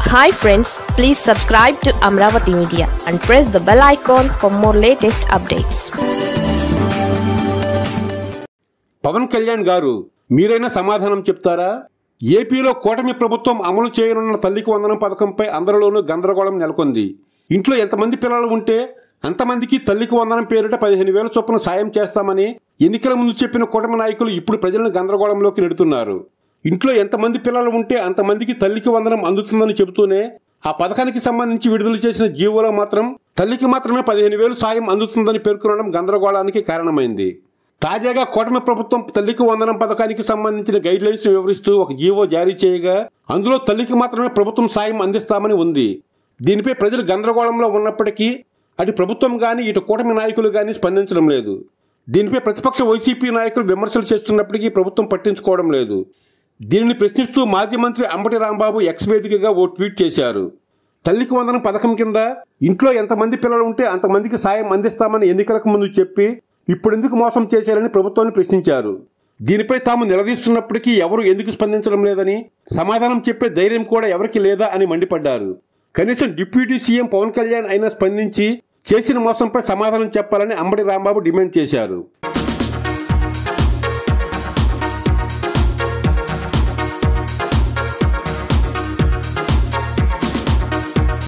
hi friends please subscribe to Amaravati media and press the bell icon for more latest updates Pawan Kalyan garu మీరైనా సమాధానం చెప్తారా ఏపీలో కూటమి ప్రభుత్వం అమలు చేయనున్న తల్లికి వందనం పథకంపై అందరిలోనూ గందరగోళం నెలకొంది ఇంట్లో ఎంతమంది పిల్లలు ఉంటే అంతమందికి తల్లికి వందనం పేరిట పదిహేను వేల చొప్పున సాయం చేస్తామని ఎన్నికల ముందు చెప్పిన కూటమి నాయకులు ఇప్పుడు ప్రజలను గందరగోళంలోకి నెడుతున్నారు ఇంట్లో ఎంతమంది పిల్లలు ఉంటే అంతమందికి తల్లికి వందనం అందుతుందని చెబుతూనే ఆ పథకానికి సంబంధించి విడుదల చేసిన జీవోలో మాత్రం తల్లికి మాత్రమే పదిహేను వేలు సాయం అందుతుందని పేర్కొనడం గందరగోళానికి కారణమైంది తాజాగా కూటమి ప్రభుత్వం తల్లికి వందనం పథకానికి సంబంధించిన గైడ్ లైన్స్ వివరిస్తూ ఒక జీవో జారీ చేయగా అందులో తల్లికి మాత్రమే ప్రభుత్వం సాయం అందిస్తామని ఉంది దీనిపై ప్రజలు గందరగోళంలో ఉన్నప్పటికీ అటు ప్రభుత్వం గాని ఇటు కూటమి నాయకులు గాని స్పందించడం లేదు దీనిపై ప్రతిపక్ష వైసీపీ నాయకులు విమర్శలు చేస్తున్నప్పటికీ ప్రభుత్వం పట్టించుకోవడం లేదు దీనిని ప్రశ్నిస్తూ మాజీ మంత్రి అంబటి రాంబాబు ఎక్స్ వేదికగా ఓ ట్వీట్ చేశారు తల్లికి వందనం పథకం కింద ఇంట్లో ఎంతమంది పిల్లలు ఉంటే అంతమందికి సాయం అందిస్తామని ఎన్నికలకు ముందు చెప్పి ఇప్పుడెందుకు మోసం చేశారని ప్రభుత్వాన్ని ప్రశ్నించారు దీనిపై తాము నిలదీస్తున్నప్పటికీ ఎవరు ఎందుకు స్పందించడం లేదని సమాధానం చెప్పే ధైర్యం కూడా ఎవరికి లేదా అని మండిపడ్డారు కనీసం డిప్యూటీ సీఎం పవన్ కళ్యాణ్ అయినా స్పందించి చేసిన మోసంపై సమాధానం చెప్పాలని అంబటి రాంబాబు డిమాండ్ చేశారు